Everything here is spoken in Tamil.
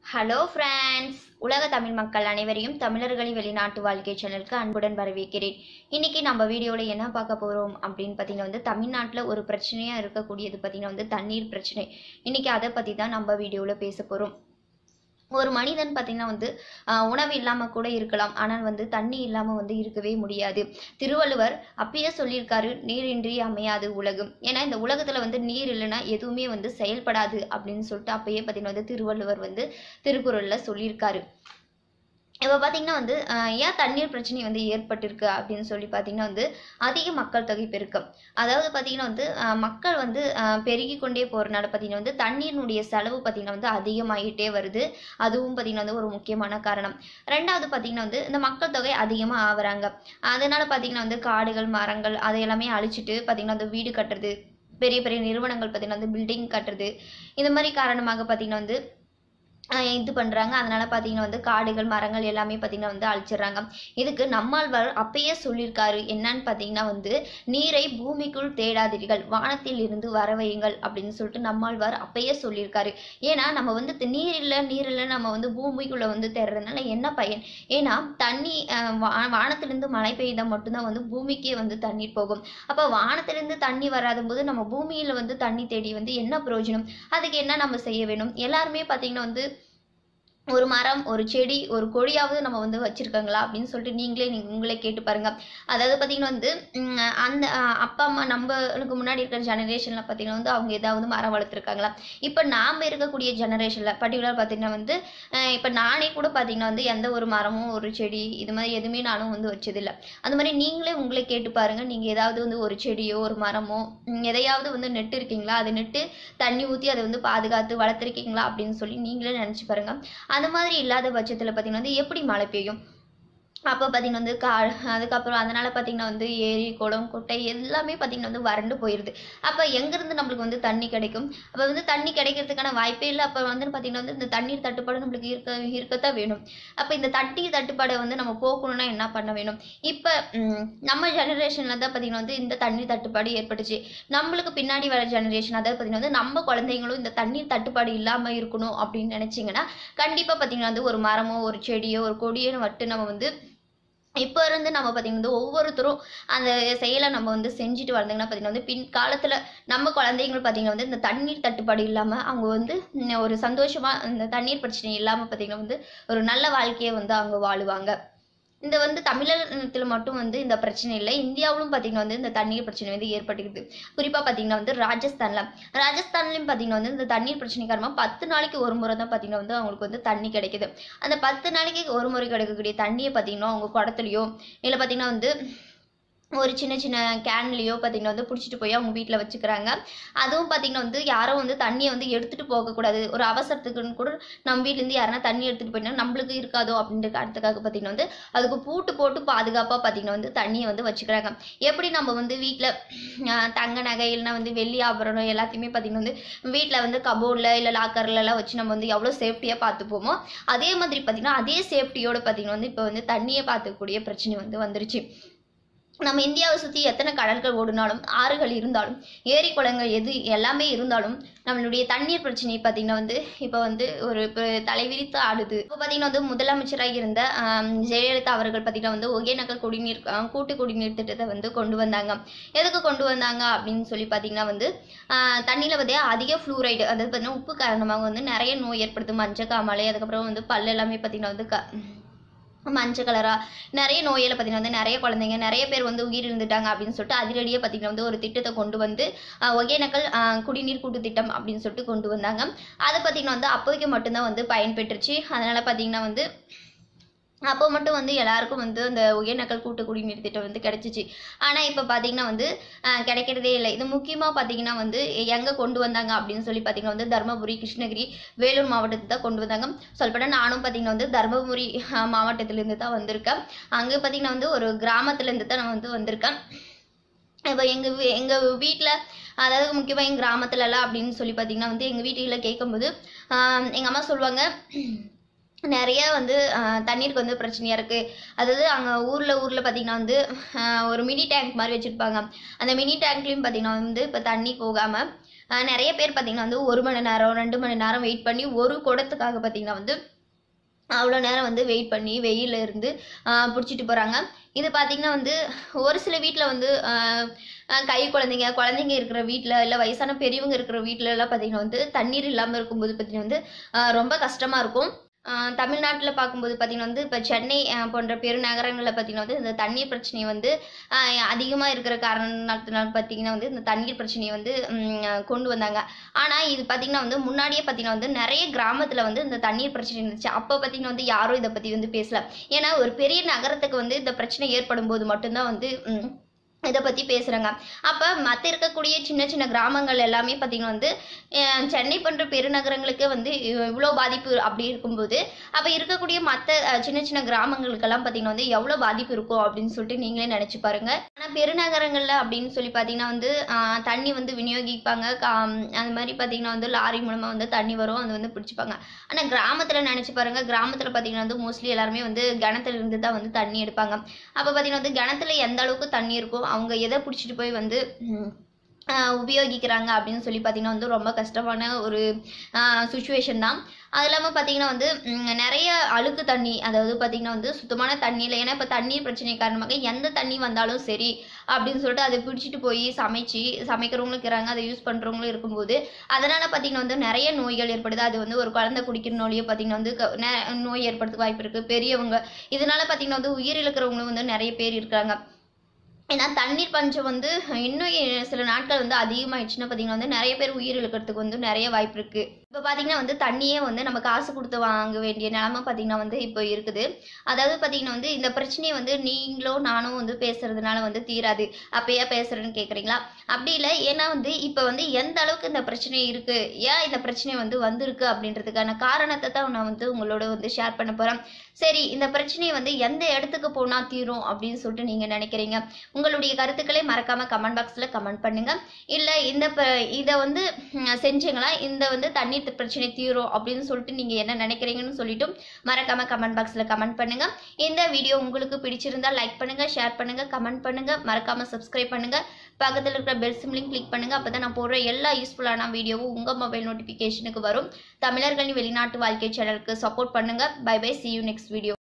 ஹலோ ஃப்ரெண்ட்ஸ் உலக தமிழ் மக்கள் அனைவரையும் தமிழர்களின் வெளிநாட்டு வாழ்க்கை சேனலுக்கு அன்புடன் வரவேற்கிறேன் இன்னைக்கு நம்ம வீடியோவில் என்ன பார்க்க போகிறோம் அப்படின்னு பார்த்தீங்கன்னா வந்து தமிழ்நாட்டில் ஒரு பிரச்சனையாக இருக்கக்கூடியது பார்த்தீங்கன்னா வந்து தண்ணீர் பிரச்சனை இன்னைக்கு அதை பற்றி தான் நம்ம வீடியோவில் பேச போகிறோம் ஒரு மனிதன் பார்த்தீங்கன்னா வந்து ஆஹ், உணவு இல்லாமல் கூட இருக்கலாம் ஆனால் வந்து தண்ணி இல்லாமல் வந்து இருக்கவே முடியாது திருவள்ளுவர் அப்பயே சொல்லியிருக்காரு நீரின்றி அமையாது உலகம் ஏன்னா இந்த உலகத்தில் வந்து நீர் இல்லைன்னா எதுவுமே வந்து செயல்படாது அப்படின்னு சொல்லிட்டு அப்பயே பார்த்தீங்கன்னா வந்து திருவள்ளுவர் வந்து திருக்குறளில் சொல்லியிருக்காரு இப்போ பார்த்தீங்கன்னா வந்து ஆஹ், ஏன் தண்ணீர் பிரச்சனை வந்து ஏற்பட்டிருக்கு அப்படின்னு சொல்லி பார்த்தீங்கன்னா வந்து அதிக மக்கள் தொகை பெருக்கம் அதாவது பார்த்தீங்கன்னா வந்து ஆஹ், மக்கள் வந்து ஆஹ், பெருகி கொண்டே போகிறனால பார்த்தீங்கன்னா வந்து தண்ணீரினுடைய செலவு பார்த்தீங்கன்னா வந்து அதிகமாகிட்டே வருது அதுவும் பார்த்தீங்கன்னா வந்து ஒரு முக்கியமான காரணம் ரெண்டாவது பார்த்தீங்கன்னா வந்து இந்த மக்கள் தொகை அதிகமாக ஆகுறாங்க அதனால பார்த்தீங்கன்னா வந்து காடுகள் மரங்கள் அதை எல்லாமே அழிச்சிட்டு பார்த்தீங்கன்னா வந்து வீடு கட்டுறது பெரிய பெரிய நிறுவனங்கள் பார்த்தீங்கன்னா வந்து பில்டிங் கட்டுறது இந்த மாதிரி காரணமாக பார்த்தீங்கன்னா வந்து ஆஹ் இது பண்ணுறாங்க அதனால பார்த்தீங்கன்னா வந்து காடுகள் மரங்கள் எல்லாமே பார்த்தீங்கன்னா வந்து அழிச்சிடுறாங்க இதுக்கு நம்மாழ்வார் அப்பயே சொல்லியிருக்காரு என்னன்னு பார்த்தீங்கன்னா வந்து நீரை பூமிக்குள் தேடாதீர்கள் வானத்தில் இருந்து வரவையுங்கள் அப்படின்னு சொல்லிட்டு நம்மாழ்வார் அப்பயே சொல்லியிருக்காரு ஏன்னா நம்ம வந்து தி- நீர் இல்லை நீர் இல்லை நம்ம வந்து பூமிக்குள்ளே வந்து தேடுறதுனால என்ன பயன் ஏன்னா தண்ணி ஆஹ் வா வானத்திலிருந்து மழை பெய்தால் மட்டும்தான் வந்து பூமிக்கே வந்து தண்ணீர் போகும் அப்போ வானத்திலிருந்து தண்ணி வராத போது நம்ம பூமியில் வந்து தண்ணி தேடி வந்து என்ன பிரயோஜனம் அதுக்கு என்ன நம்ம செய்ய வேணும் எல்லாருமே பார்த்தீங்கன்னா வந்து ஒரு மரம் ஒரு செடி ஒரு கொடியாவது நம்ம வந்து வச்சிருக்காங்களா அப்படின்னு சொல்லிட்டு நீங்களே நீங்க உங்களே கேட்டு பாருங்க அதாவது பார்த்தீங்கன்னா வந்து உம், அந்த அஹ், அப்பா அம்மா நம்மளுக்கு முன்னாடி இருக்கிற ஜெனரேஷன்ல பார்த்தீங்கன்னா வந்து அவங்க ஏதாவது மரம் வளர்த்துருக்காங்களா இப்போ நாம இருக்கக்கூடிய ஜெனரேஷன்ல பர்டிகுலர் பார்த்தீங்கன்னா வந்து அஹ், இப்போ நானே கூட பார்த்தீங்கன்னா வந்து எந்த ஒரு மரமும் ஒரு செடி இது மாதிரி எதுவுமே நானும் வந்து வச்சதில்லை அந்த மாதிரி நீங்களே உங்களே கேட்டு பாருங்க நீங்க ஏதாவது வந்து ஒரு செடியோ ஒரு மரமோ உம், எதையாவது வந்து நெட்டு இருக்கீங்களா அதை நெட்டு தண்ணி ஊற்றி அதை வந்து பாதுகாத்து வளர்த்துருக்கீங்களா அப்படின்னு சொல்லி நீங்களே நினச்சி பாருங்க அந்த மாதிரி இல்லாத பட்சத்தில் பார்த்தீங்கன்னா வந்து எப்படி மழை பெய்யும் அப்போ பார்த்தீங்கன்னா வந்து கா அதுக்கப்புறம் அதனால பார்த்தீங்கன்னா வந்து ஏரி குளம் குட்டை எல்லாமே பார்த்தீங்கன்னா வந்து வறண்டு போயிடுது அப்போ எங்கேருந்து நம்மளுக்கு வந்து தண்ணி கிடைக்கும் அப்போ வந்து தண்ணி கிடைக்கிறதுக்கான வாய்ப்பே இல்லை அப்போ வந்து பார்த்தீங்கன்னா வந்து இந்த தண்ணீர் தட்டுப்பாடு நம்மளுக்கு இருக்க இருக்கத்தான் வேணும் அப்போ இந்த தண்ணீர் தட்டுப்பாடை வந்து நம்ம போக்கணும்னா என்ன பண்ண வேணும் இப்போ ம், நம்ம ஜெனரேஷனில் தான் பார்த்தீங்கன்னா வந்து இந்த தண்ணீர் தட்டுப்பாடு ஏற்பட்டுச்சு நம்மளுக்கு பின்னாடி வர ஜெனரேஷன் அதாவது பார்த்தீங்கன்னா வந்து நம்ம குழந்தைங்களும் இந்த தண்ணீர் தட்டுப்பாடு இல்லாமல் இருக்கணும் அப்படின்னு நினச்சிங்கன்னா கண்டிப்பாக பார்த்தீங்கன்னா வந்து ஒரு மரமோ ஒரு செடியோ ஒரு கொடியோ நட்டு நம்ம வந்து இப்போ இருந்து நம்ம பார்த்தீங்கன்னா வந்து ஒவ்வொருத்தரும் அந்த செயலை நம்ம வந்து செஞ்சுட்டு வந்தீங்கன்னா பார்த்தீங்கன்னா வந்து பின் காலத்தில் நம்ம குழந்தைங்கள் பார்த்தீங்கன்னா வந்து இந்த தண்ணீர் தட்டுப்பாடு இல்லாமல் அவங்க வந்து ம், ஒரு சந்தோஷமாக இந்த தண்ணீர் பிரச்சனை இல்லாமல் பார்த்தீங்கன்னா வந்து ஒரு நல்ல வாழ்க்கையை வந்து அவங்க வாழுவாங்க இந்த வந்து தமிழகத்தில் மட்டும் வந்து இந்த பிரச்சனை இல்லை இந்தியாவிலும் பார்த்தீங்கன்னா வந்து இந்த தண்ணீர் பிரச்சனை வந்து ஏற்பட்டுக்குது குறிப்பாக பார்த்தீங்கன்னா வந்து ராஜஸ்தான்ல ராஜஸ்தான்லையும் பார்த்தீங்கன்னா வந்து இந்த தண்ணீர் பிரச்சனை காரணமாக பத்து நாளைக்கு ஒரு முறை தான் பார்த்தீங்கன்னா வந்து அவங்களுக்கு வந்து தண்ணி கிடைக்குது அந்த பத்து நாளைக்கு ஒரு முறை கிடைக்கக்கூடிய தண்ணியை பார்த்தீங்கன்னா அவங்க குடத்துலையோ இல்லை பார்த்தீங்கன்னா வந்து ஒரு சின்ன சின்ன கேன்லேயோ பார்த்தீங்கன்னா வந்து பிடிச்சிட்டு போய் அவங்க வீட்டில் வச்சுக்கிறாங்க அதுவும் பார்த்தீங்கன்னா வந்து யாரும் வந்து தண்ணியை வந்து எடுத்துகிட்டு போகக்கூடாது ஒரு அவசரத்துக்குன்னு கூட நம்ம வீட்டிலேருந்து யாருன்னா தண்ணி எடுத்துகிட்டு போயிட்டா நம்மளுக்கு இருக்காதோ அப்படின்ற காரணத்துக்காக பார்த்தீங்கன்னா வந்து அதுக்கு பூட்டு போட்டு பாதுகாப்பாக பார்த்தீங்கன்னா வந்து தண்ணியை வந்து வச்சுக்கிறாங்க எப்படி நம்ம வந்து வீட்டில் தங்க நகை இல்லைன்னா வந்து வெள்ளி ஆபரணம் எல்லாத்தையுமே பார்த்தீங்கன்னா வந்து வீட்டில் வந்து கபோர்டில் இல்லை லாக்கர்லலாம் வச்சு நம்ம வந்து எவ்வளோ சேஃப்டியாக பார்த்துப்போமோ அதே மாதிரி பார்த்தீங்கன்னா அதே சேஃப்டியோட பார்த்தீங்கன்னா வந்து இப்போ வந்து தண்ணியை பார்த்துக்கக்கூடிய பிரச்சனை வந்து வந்துருச்சு நம்ம இந்தியாவை சுற்றி எத்தனை கடல்கள் ஓடினாலும் ஆறுகள் இருந்தாலும் ஏரி குளங்கள் எது எல்லாமே இருந்தாலும் நம்மளுடைய தண்ணீர் பிரச்சனை பார்த்தீங்கன்னா வந்து இப்போ வந்து ஒரு இப்போ தலைவிரித்து ஆடுது இப்போ பார்த்தீங்கன்னா வந்து முதலமைச்சராக இருந்த ஆம், ஜெயலலிதா அவர்கள் பார்த்தீங்கன்னா வந்து ஒகேனக்கல் குடிநீர் ஆ, கூட்டு குடிநீர் திட்டத்தை வந்து கொண்டு வந்தாங்க எதுக்கு கொண்டு வந்தாங்க அப்படின்னு சொல்லி பார்த்தீங்கன்னா வந்து தண்ணியில் பார்த்தீங்கன்னா அதிக ஃப்ளூரைடு அதாவது பார்த்தீங்கன்னா உப்பு காரணமாக வந்து நிறைய நோய் ஏற்படுது மஞ்சள் காமாலை அதுக்கப்புறம் வந்து பல் எல்லாமே பார்த்தீங்கன்னா வந்து க மஞ்சள் கலரா நிறைய நோயில பார்த்தீங்கன்னா வந்து நிறைய குழந்தைங்க நிறைய பேர் வந்து உயிர் இருந்துட்டாங்க அப்படின்னு சொல்லிட்டு அதிரடியாக பார்த்தீங்கன்னா வந்து ஒரு திட்டத்தை கொண்டு வந்து ஆஹ், ஒகேனக்கல் ஆஹ், குடிநீர் கூட்டு திட்டம் அப்படின்னு சொல்லிட்டு கொண்டு வந்தாங்க அது பார்த்தீங்கன்னா வந்து அப்போதைக்கு மட்டும்தான் வந்து பயன்பெற்றுச்சு அதனால பார்த்தீங்கன்னா வந்து அப்போ மட்டும் வந்து எல்லாருக்கும் வந்து அந்த ஒகேனக்கல் கூட்டு குடிநீர் திட்டம் வந்து கிடைச்சிச்சு ஆனால் இப்போ பார்த்தீங்கன்னா வந்து ஆஹ், கிடைக்கிறதே இல்லை இது முக்கியமாக பார்த்தீங்கன்னா வந்து எங்கே கொண்டு வந்தாங்க அப்படின்னு சொல்லி பார்த்தீங்கன்னா வந்து தருமபுரி கிருஷ்ணகிரி வேலூர் மாவட்டத்தை தான் கொண்டு வந்தாங்க சொல்லப்போனால் நானும் பார்த்தீங்கன்னா வந்து தருமபுரி ஆஹ், மாவட்டத்திலேருந்து தான் வந்திருக்கேன் அங்கே பார்த்தீங்கன்னா வந்து ஒரு கிராமத்துலேருந்து தான் நான் வந்து வந்திருக்கேன் இப்போ எங்கள் எங்கள் வீட்டில் அதாவது முக்கியமாக எங்கள் கிராமத்துலலாம் அப்படின்னு சொல்லி பார்த்தீங்கன்னா வந்து எங்கள் வீட்டில் கேட்கும்போது எங்கள் அம்மா சொல்லுவாங்க நிறைய வந்து ஆஹ், தண்ணீருக்கு வந்து பிரச்சனையாக இருக்குது அதாவது அங்கே ஊரில் ஊரில் பார்த்தீங்கன்னா வந்து ஆஹ், ஒரு மினி டேங்க் மாதிரி வச்சுருப்பாங்க அந்த மினி டேங்க்லேயும் பார்த்தீங்கன்னா வந்து இப்போ தண்ணி போகாமல் அஹ் நிறைய பேர் பார்த்தீங்கன்னா வந்து ஒரு மணி நேரம் ரெண்டு மணி நேரம் வெயிட் பண்ணி ஒரு குடத்துக்காக பார்த்தீங்கன்னா வந்து அவ்வளோ நேரம் வந்து வெயிட் பண்ணி வெயிலில் இருந்து பிடிச்சிட்டு போகிறாங்க இது பார்த்திங்கன்னா வந்து ஒரு சில வீட்டில் வந்து ஆஹ் ஆஹ் கை குழந்தைங்க குழந்தைங்க இருக்கிற வீட்டில் இல்லை வயசான பெரியவங்க இருக்கிற வீட்டில எல்லாம் பார்த்திங்கன்னா வந்து தண்ணீர் இல்லாமல் இருக்கும்போது பார்த்திங்கன்னா வந்து ஆஹ் ரொம்ப கஷ்டமாக இருக்கும் தமிழ்நாட்டில் பார்க்கும்போது பார்த்திங்கன்னா வந்து இப்போ சென்னை ஆஹ் போன்ற பெருநகரங்களில் பார்த்திங்கன்னா வந்து இந்த தண்ணீர் பிரச்சனை வந்து அதிகமாக இருக்கிற காரணத்தினால பார்த்திங்கன்னா வந்து இந்த தண்ணீர் பிரச்சனையை வந்து ம், கொண்டு வந்தாங்க ஆனால் இது பார்த்திங்கன்னா வந்து முன்னாடியே பார்த்திங்கன்னா வந்து நிறைய கிராமத்தில் வந்து இந்த தண்ணீர் பிரச்சனை இருந்துச்சு அப்போ பார்த்திங்கன்னா வந்து யாரும் இதை பற்றி வந்து பேசல ஏன்னா ஒரு பெரிய நகரத்துக்கு வந்து இந்த பிரச்சனை ஏற்படும் போது மட்டும்தான் வந்து ம், இதை பற்றி பேசுகிறாங்க அப்போ மற்ற இருக்கக்கூடிய சின்ன சின்ன கிராமங்கள் எல்லாமே பார்த்திங்கன்னா வந்து அஹ், சென்னை போன்ற பெருநகரங்களுக்கு வந்து இவ்வளோ பாதிப்பு அப்படி இருக்கும்போது அப்போ இருக்கக்கூடிய மற்ற சின்ன சின்ன கிராமங்களுக்கெல்லாம் பார்த்திங்கன்னா வந்து எவ்வளோ பாதிப்பு இருக்கும் அப்படின்னு சொல்லிட்டு நீங்களே நினச்சி பாருங்க ஆனால் பெருநகரங்களில் அப்படின்னு சொல்லி பார்த்தீங்கன்னா வந்து அஹ், தண்ணி வந்து விநியோகிப்பாங்க கா அந்த மாதிரி பார்த்தீங்கன்னா வந்து லாரி மூலமாக வந்து தண்ணி வரும் அது வந்து பிடிச்சிப்பாங்க ஆனால் கிராமத்தில் நினச்சி பாருங்க கிராமத்தில் பார்த்தீங்கன்னா வந்து மோஸ்ட்லி எல்லாருமே வந்து கிணத்துல இருந்து தான் வந்து தண்ணி எடுப்பாங்க அப்போ பார்த்தீங்கன்னா வந்து கிணத்துல எந்த அளவுக்கு தண்ணி இருக்கோ அவங்க எதை பிடிச்சிட்டு போய் வந்து ம், ஆஹ் உபயோகிக்கிறாங்க அப்படின்னு சொல்லி பார்த்தீங்கன்னா வந்து ரொம்ப கஷ்டமான ஒரு சுச்சுவேஷன் தான் அது இல்லாமல் பார்த்தீங்கன்னா வந்து ம், நிறைய அழுக்கு தண்ணி அதாவது பார்த்தீங்கன்னா வந்து சுத்தமான தண்ணியில் ஏன்னா இப்போ தண்ணீர் பிரச்சனை காரணமாக எந்த தண்ணி வந்தாலும் சரி அப்படின்னு சொல்லிட்டு அதை பிடிச்சிட்டு போய் சமைச்சு சமைக்கிறவங்களும் இருக்கிறாங்க அதை யூஸ் பண்ணுறவங்களும் இருக்கும்போது அதனால் பார்த்தீங்கன்னா வந்து நிறைய நோய்கள் ஏற்படுது அது வந்து ஒரு குழந்தை குடிக்கிற நோயே பார்த்தீங்கன்னா வந்து க- நெ- நோய் ஏற்படுறதுக்கு வாய்ப்பு இருக்குது பெரியவங்க இதனால பார்த்தீங்கன்னா வந்து உயிரிழக்கிறவங்களும் வந்து நிறைய பேர் இருக்காங்க ஏன்னா தண்ணீர் பஞ்சம் வந்து இன்னும் எ- சில நாட்கள் வந்து அதிகமாயிடுச்சுன்னா பார்த்தீங்கன்னா வந்து நிறைய பேர் உயிரிழக்கிறதுக்கு வந்து நிறைய வாய்ப்பு இருக்கு இப்போ பார்த்தீங்கன்னா வந்து தண்ணியே வந்து நம்ம காசு கொடுத்து வாங்க வேண்டிய நிலமை பார்த்தீங்கன்னா வந்து இப்போ இருக்குது அதாவது பார்த்தீங்கன்னா வந்து இந்த பிரச்சனையை வந்து நீங்களோ நானும் வந்து பேசுறதுனால வந்து தீராது அப்பயே பேசுறேன்னு கேட்குறீங்களா அப்படி இல்லை ஏன்னா வந்து இப்போ வந்து எந்த அளவுக்கு இந்த பிரச்சனை இருக்கு ஏன் இந்த பிரச்சனை வந்து வந்திருக்கு அப்படின்றதுக்கான காரணத்தை தான் நான் வந்து உங்களோட வந்து ஷேர் பண்ண போறேன் சரி இந்த பிரச்சனையை வந்து எந்த இடத்துக்கு போனா தீரும் அப்படின்னு சொல்லிட்டு நீங்க நினைக்கிறீங்க உங்களுடைய கருத்துக்களை மறக்காம கமெண்ட் பாக்ஸ்ல கமெண்ட் பண்ணுங்க இல்ல இந்த ப- இதை வந்து ம், செஞ்சீங்களா இந்த வந்து தண்ணீர் பிரச்சனை தீரும் அப்படின்னு சொல்லிட்டு நீங்க என்ன நினைக்கிறீங்கன்னு சொல்லிட்டும் மறக்காம கமெண்ட் பாக்ஸ்ல கமெண்ட் பண்ணுங்க இந்த வீடியோ உங்களுக்கு பிடிச்சிருந்தா லைக் பண்ணுங்க ஷேர் பண்ணுங்க கமெண்ட் பண்ணுங்க மறக்காம சப்ஸ்கிரைப் பண்ணுங்க பக்கத்தில் இருக்கிற பெல் சிம்லையும் கிளிக் பண்ணுங்க அப்பதான் நான் போடுற எல்லா யூஸ்ஃபுல்லான வீடியோவும் உங்க மொபைல் நோட்டிஃபிகேஷனுக்கு வரும் தமிழர்களின் வெளிநாட்டு வாழ்க்கை சேனலுக்கு சப்போர்ட் பண்ணுங்க bye bye see you next video